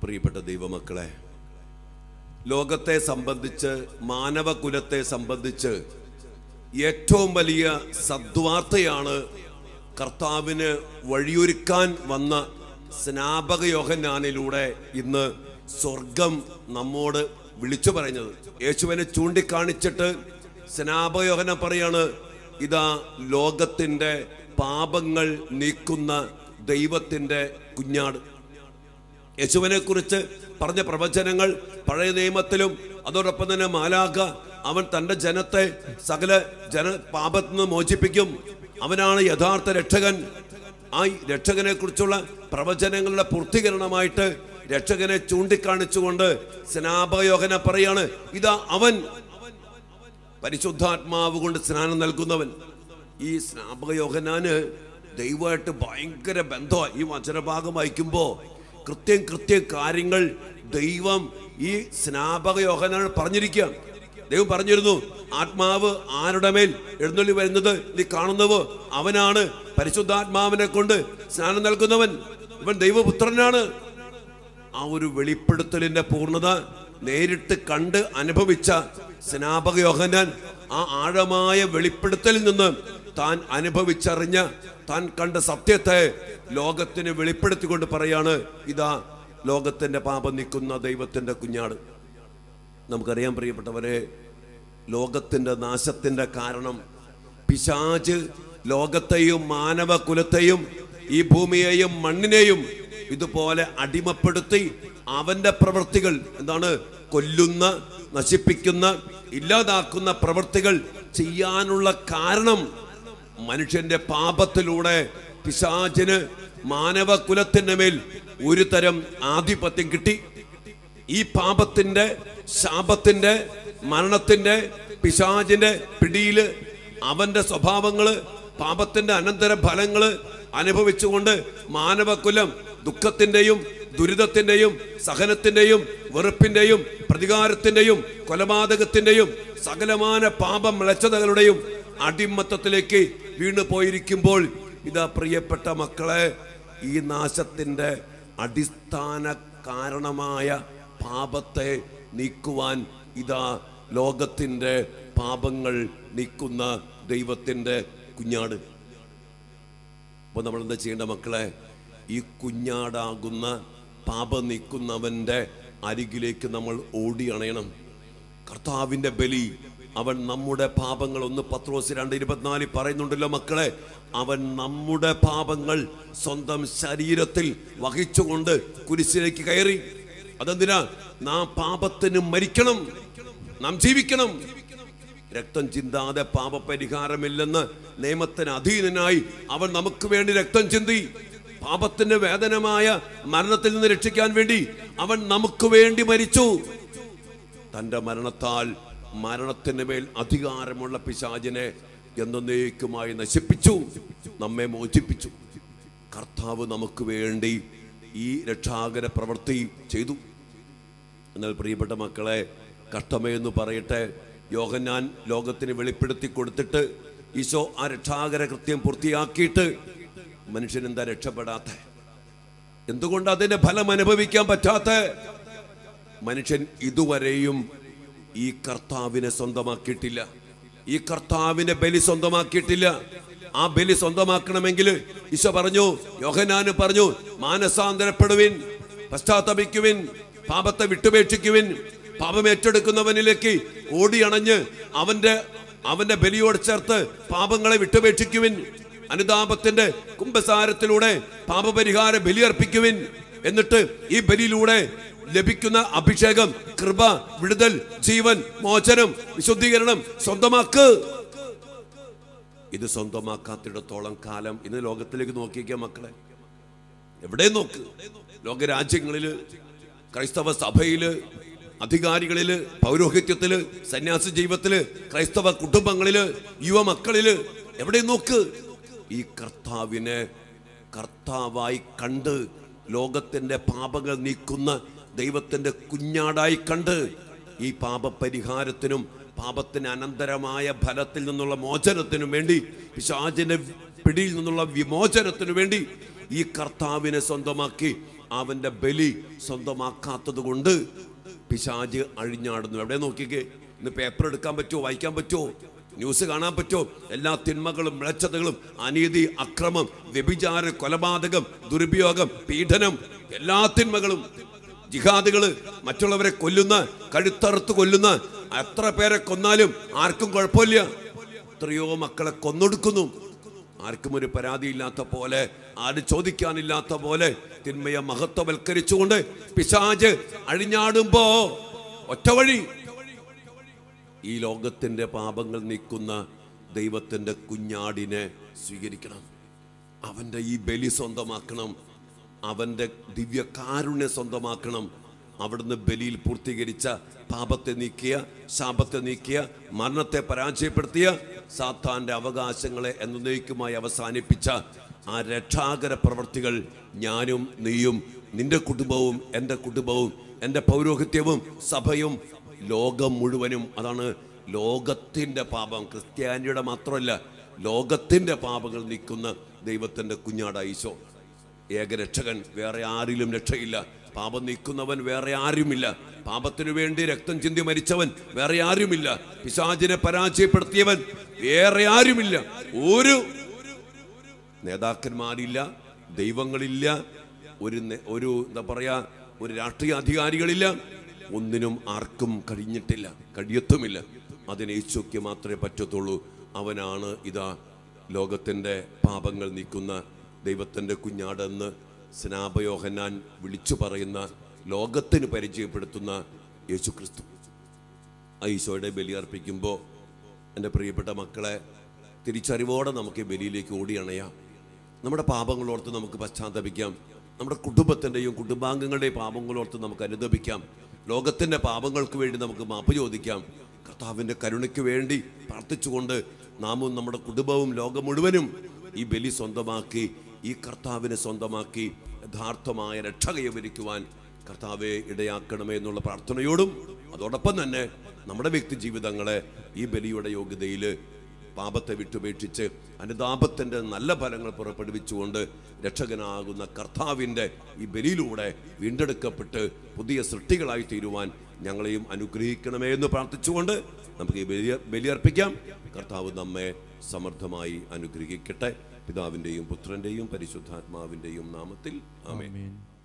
പ്രിയപ്പെട്ട ദൈവമക്കളെ ലോകത്തെ സംബന്ധിച്ച് മാനവകുലത്തെ സംബന്ധിച്ച് ഏറ്റവും വലിയ സദ്വാർത്തയാണ് കർത്താവിന് വഴിയൊരുക്കാൻ വന്ന സ്നാപക യോഹന്നാനിലൂടെ ഇന്ന് സ്വർഗം നമ്മോട് വിളിച്ചു പറയുന്നത് യേശുവിനെ ചൂണ്ടിക്കാണിച്ചിട്ട് സ്നാപക യോഹന്നാൻ പറയാണ് ഇതാ ലോകത്തിന്റെ പാപങ്ങൾ നീക്കുന്ന ദൈവത്തിന്റെ കുഞ്ഞാട് യേശുവിനെ കുറിച്ച് പറഞ്ഞ പ്രവചനങ്ങൾ പഴയ നിയമത്തിലും അതോടൊപ്പം തന്നെ മാലാഖ അവൻ തന്റെ ജനത്തെ സകല ജന പാപത്തിൽ നിന്ന് മോചിപ്പിക്കും അവനാണ് യഥാർത്ഥ രക്ഷകൻ ആ രക്ഷകനെ കുറിച്ചുള്ള പ്രവചനങ്ങളുടെ പൂർത്തീകരണമായിട്ട് രക്ഷകനെ ചൂണ്ടിക്കാണിച്ചുകൊണ്ട് സ്നാപകയോഹന പറയാണ് ഇതാ അവൻ പരിശുദ്ധാത്മാവ് കൊണ്ട് സ്നാനം നൽകുന്നവൻ ഈ സ്നാപകയോഹനാന് ദൈവമായിട്ട് ഭയങ്കര ബന്ധമാണ് ഈ വചനഭാഗം വായിക്കുമ്പോൾ കൃത്യം കൃത്യം കാര്യങ്ങൾ ദൈവം ഈ സ്നാപക യോഹനാണ് പറഞ്ഞിരിക്കുക ദൈവം പറഞ്ഞിരുന്നു ആത്മാവ് ആരുടെ മേൽ എഴുന്നള്ളി വരുന്നത് നീ കാണുന്നവോ അവനാണ് പരിശുദ്ധാത്മാവിനെ കൊണ്ട് സ്നാനം നൽകുന്നവൻ ഇവൻ ദൈവപുത്രനാണ് ആ ഒരു വെളിപ്പെടുത്തലിന്റെ പൂർണ്ണത നേരിട്ട് കണ്ട് അനുഭവിച്ച സ്നാപക യോഹന്നാൻ ആ ആഴമായ വെളിപ്പെടുത്തലിൽ നിന്ന് താൻ അനുഭവിച്ചറിഞ്ഞ താൻ കണ്ട സത്യത്തെ ലോകത്തിന് വെളിപ്പെടുത്തിക്കൊണ്ട് പറയാണ് ഇതാ ലോകത്തിന്റെ പാപം നിൽക്കുന്ന ദൈവത്തിന്റെ കുഞ്ഞാട് നമുക്കറിയാം പ്രിയപ്പെട്ടവരെ ലോകത്തിന്റെ നാശത്തിന്റെ കാരണം പിശാജ് ലോകത്തെയും മാനവ കുലത്തെയും ഈ ഭൂമിയെയും മണ്ണിനെയും ഇതുപോലെ അടിമപ്പെടുത്തി അവന്റെ പ്രവൃത്തികൾ എന്താണ് കൊല്ലുന്ന നശിപ്പിക്കുന്ന ഇല്ലാതാക്കുന്ന പ്രവൃത്തികൾ ചെയ്യാനുള്ള കാരണം മനുഷ്യന്റെ പാപത്തിലൂടെ പിശാചിന് മാനവ കുലത്തിന്റെ മേൽ ഒരു തരം ആധിപത്യം കിട്ടി ഈ പാപത്തിന്റെ ശാപത്തിന്റെ മരണത്തിന്റെ പിശാചിന്റെ പിടിയില് അവന്റെ സ്വഭാവങ്ങള് പാപത്തിന്റെ അനന്തര ഫലങ്ങള് അനുഭവിച്ചുകൊണ്ട് മാനവകുലം ദുഃഖത്തിന്റെയും ദുരിതത്തിന്റെയും സഹനത്തിന്റെയും വെറുപ്പിന്റെയും പ്രതികാരത്തിന്റെയും കൊലപാതകത്തിന്റെയും സകലമാന പാപം മിളച്ചതകളുടെയും അടിമത്തത്തിലേക്ക് വീണു പോയിരിക്കുമ്പോൾ ഇതാ പ്രിയപ്പെട്ട മക്കളെ ഈ നാശത്തിന്റെ അടിസ്ഥാന കാരണമായ പാപത്തെ നീക്കുവാൻ ഇതാ ലോകത്തിന്റെ പാപങ്ങൾ നീക്കുന്ന ദൈവത്തിന്റെ കുഞ്ഞാട് അപ്പോൾ നമ്മൾ എന്താ ചെയ്യേണ്ട മക്കളെ ഈ കുഞ്ഞാടാകുന്ന പാപം നീക്കുന്നവന്റെ അരികിലേക്ക് നമ്മൾ ഓടി അണയണം കർത്താവിന്റെ ബലി അവൻ നമ്മുടെ പാപങ്ങൾ ഒന്ന് പത്രോസ് രണ്ട് ഇരുപത്തിനാലിൽ പറയുന്നുണ്ടല്ലോ മക്കളെ അവൻ നമ്മുടെ പാപങ്ങൾ സ്വന്തം ശരീരത്തിൽ വഹിച്ചുകൊണ്ട് കുരിശിലേക്ക് കയറി അതെന്തിനാ നാം പാപത്തിന് മരിക്കണം നാം ജീവിക്കണം രക്തം ചിന്താതെ പാപപരിഹാരമില്ലെന്ന് നിയമത്തിന് അധീനനായി അവൻ നമുക്ക് വേണ്ടി രക്തം ചിന്തി പാപത്തിന്റെ വേദനമായ മരണത്തിൽ നിന്ന് രക്ഷിക്കാൻ വേണ്ടി അവൻ നമുക്ക് വേണ്ടി മരിച്ചു തന്റെ മരണത്താൽ മരണത്തിന് മേൽ അധികാരമുള്ള പിശാചിനെ എന്നേക്കുമായി നശിപ്പിച്ചു നമ്മെ മോചിപ്പിച്ചു കർത്താവ് നമുക്ക് വേണ്ടി ഈ രക്ഷാകര പ്രവൃത്തി ചെയ്തു എന്നാൽ പ്രിയപ്പെട്ട മക്കളെ കഷ്ടമേ എന്ന് പറയട്ടെ യോഹന്നാൻ ലോകത്തിന് വെളിപ്പെടുത്തി കൊടുത്തിട്ട് ഈശോ ആ രക്ഷാകര കൃത്യം പൂർത്തിയാക്കിയിട്ട് മനുഷ്യൻ എന്താ രക്ഷപ്പെടാത്ത എന്തുകൊണ്ട് അതിന്റെ ഫലം അനുഭവിക്കാൻ പറ്റാത്ത മനുഷ്യൻ ഇതുവരെയും ഈ കർത്താവിനെ സ്വന്തമാക്കിയിട്ടില്ല ഈ കർത്താവിന്റെ ബലി സ്വന്തമാക്കിയിട്ടില്ല ആ ബലി സ്വന്തമാക്കണമെങ്കിൽ ഈശോ പറഞ്ഞു യോഹനാന് പറഞ്ഞു മാനസാന്തരപ്പെടുവിൻ പശ്ചാത്തപിക്കുവിൻ പാപത്തെ വിട്ടുപേക്ഷിക്കുവിൻ പാപം ഏറ്റെടുക്കുന്നവനിലേക്ക് ഓടിയണഞ്ഞ് അവന്റെ അവന്റെ ബലിയോട് ചേർത്ത് പാപങ്ങളെ വിട്ടുപേക്ഷിക്കുവിൻ അനുതാപത്തിന്റെ കുംഭസാരത്തിലൂടെ പാപപരിഹാര ബലിയർപ്പിക്കുവിൻ എന്നിട്ട് ഈ ബലിയിലൂടെ ലഭിക്കുന്ന അഭിഷേകം കൃപ വിടുതൽ ജീവൻ മോചനം വിശുദ്ധീകരണം സ്വന്തമാക്ക് ഇത് സ്വന്തമാക്കാത്തിടത്തോളം കാലം ഇന്ന് ലോകത്തിലേക്ക് നോക്കിയേക്കാം മക്കളെ എവിടെ നോക്ക് ലോകരാജ്യങ്ങളില് ക്രൈസ്തവ സഭയില് അധികാരികളില് പൗരോഹിത്യത്തില് സന്യാസ ജീവിതത്തില് ക്രൈസ്തവ കുടുംബങ്ങളില് യുവമക്കളില് എവിടെ നോക്ക് ഈ കർത്താവിനെ കർത്താവായി കണ്ട് ലോകത്തിന്റെ പാപങ്ങൾ നീക്കുന്ന ദൈവത്തിന്റെ കുഞ്ഞാടായി കണ്ട് ഈ പാപപരിഹാരത്തിനും പാപത്തിന് അനന്തരമായ ഫലത്തിൽ നിന്നുള്ള മോചനത്തിനും വേണ്ടി പിശാചിന്റെ പിടിയിൽ നിന്നുള്ള വിമോചനത്തിനു വേണ്ടി ഈ കർത്താവിനെ സ്വന്തമാക്കി അവന്റെ ബലി സ്വന്തമാക്കാത്തത് കൊണ്ട് പിശാജ് അഴിഞ്ഞാടുന്നു എവിടെ നോക്കിക്കേ ഇന്ന് പേപ്പർ എടുക്കാൻ പറ്റുമോ വായിക്കാൻ പറ്റുമോ ന്യൂസ് കാണാൻ പറ്റുമോ എല്ലാ തിന്മകളും മിളച്ചതകളും അനീതി അക്രമം വ്യഭിചാര കൊലപാതകം ദുരുപയോഗം പീഡനം എല്ലാ തിന്മകളും ജിഹാദികള് മറ്റുള്ളവരെ കൊല്ലുന്ന കഴുത്തറുത്ത് കൊല്ലുന്ന എത്ര പേരെ കൊന്നാലും ആർക്കും കുഴപ്പമില്ല എത്രയോ മക്കളെ കൊന്നൊടുക്കുന്നു ആർക്കും ഒരു പരാതിയില്ലാത്ത പോലെ ആരും ചോദിക്കാനില്ലാത്ത പോലെ തിന്മയെ മഹത്വവൽക്കരിച്ചുകൊണ്ട് പിശാജ് അഴിഞ്ഞാടുമ്പോ ഒറ്റ വഴി ഈ ലോകത്തിന്റെ പാപങ്ങൾ നീക്കുന്ന ദൈവത്തിന്റെ കുഞ്ഞാടിനെ സ്വീകരിക്കണം അവന്റെ ഈ ബലി സ്വന്തമാക്കണം അവന്റെ ദിവ്യകാരുണ്യം സ്വന്തമാക്കണം അവിടുന്ന് ബലിയിൽ പൂർത്തീകരിച്ച പാപത്തെ നീക്കിയ ശാപത്തെ നീക്കിയ മരണത്തെ പരാജയപ്പെടുത്തിയ സാത്താന്റെ അവകാശങ്ങളെ എന്നേക്കുമായി അവസാനിപ്പിച്ച ആ രക്ഷാകര പ്രവർത്തികൾ ഞാനും നീയും നിന്റെ കുടുംബവും എൻ്റെ കുടുംബവും എൻ്റെ പൗരോഹിത്യവും സഭയും ലോകം മുഴുവനും അതാണ് ലോകത്തിൻ്റെ പാപം ക്രിസ്ത്യാനിയുടെ മാത്രമല്ല ലോകത്തിൻ്റെ പാപങ്ങൾ നീക്കുന്ന ദൈവത്തിൻ്റെ കുഞ്ഞാട ഈശോ ഏകരക്ഷകൻ വേറെ ആരിലും രക്ഷയില്ല പാപം നീക്കുന്നവൻ വേറെ ആരുമില്ല പാപത്തിനു വേണ്ടി രക്തം ചിന്തി മരിച്ചവൻ വേറെ ആരുമില്ല പിശാചിനെ പരാജയപ്പെടുത്തിയവൻ വേറെ ആരുമില്ല ഒരു നേതാക്കന്മാരില്ല ദൈവങ്ങളില്ല ഒരു നേ- ഒരു എന്താ പറയാ ഒരു രാഷ്ട്രീയ അധികാരികളില്ല ഒന്നിനും ആർക്കും കഴിഞ്ഞിട്ടില്ല കഴിയത്തുമില്ല അതിന് യേശുക്ക് മാത്രമേ പറ്റത്തുള്ളൂ അവനാണ് ഇതാ ലോകത്തിൻ്റെ പാപങ്ങൾ നീക്കുന്ന ദൈവത്തിൻ്റെ കുഞ്ഞാടെന്ന് സ്നാപയോഹന്നാൻ വിളിച്ചു പറയുന്ന ലോകത്തിന് പരിചയപ്പെടുത്തുന്ന യേശു ക്രിസ്തു ഈശോയുടെ ബലി അർപ്പിക്കുമ്പോൾ എൻ്റെ പ്രിയപ്പെട്ട മക്കളെ തിരിച്ചറിവോടെ നമുക്ക് ഈ ബലിയിലേക്ക് ഓടിയണയാം നമ്മുടെ പാപങ്ങളോർത്ത് നമുക്ക് പശ്ചാത്തപിക്കാം നമ്മുടെ കുടുംബത്തിൻ്റെയും കുടുംബാംഗങ്ങളുടെയും പാപങ്ങളോർത്ത് നമുക്ക് അനുദപിക്കാം ലോകത്തിൻ്റെ പാപങ്ങൾക്ക് വേണ്ടി നമുക്ക് മാപ്പ് ചോദിക്കാം കർത്താവിൻ്റെ കരുണയ്ക്ക് വേണ്ടി പ്രാർത്ഥിച്ചുകൊണ്ട് നാമും നമ്മുടെ കുടുംബവും ലോകം മുഴുവനും ഈ ബലി സ്വന്തമാക്കി ഈ കർത്താവിനെ സ്വന്തമാക്കി യഥാർത്ഥമായ രക്ഷ കൈവരിക്കുവാൻ കർത്താവെ ഇടയാക്കണമേ എന്നുള്ള പ്രാർത്ഥനയോടും അതോടൊപ്പം തന്നെ നമ്മുടെ വ്യക്തി ജീവിതങ്ങളെ ഈ ബലിയുടെ യോഗ്യതയിൽ പാപത്തെ വിട്ടുപേക്ഷിച്ച് അനുതാപത്തിൻ്റെ നല്ല ഫലങ്ങൾ പുറപ്പെടുവിച്ചുകൊണ്ട് രക്ഷകനാകുന്ന കർത്താവിൻ്റെ ഈ ബലിയിലൂടെ വീണ്ടെടുക്കപ്പെട്ട് പുതിയ സൃഷ്ടികളായി തീരുവാൻ ഞങ്ങളെയും അനുഗ്രഹിക്കണമേ എന്ന് പ്രാർത്ഥിച്ചുകൊണ്ട് നമുക്ക് ഈ ബലി ബലിയർപ്പിക്കാം കർത്താവ് നമ്മെ സമർത്ഥമായി അനുഗ്രഹിക്കട്ടെ പിതാവിൻ്റെയും പുത്രൻ്റെയും പരിശുദ്ധാത്മാവിൻ്റെയും നാമത്തിൽ ആമേൻ ആമേൻ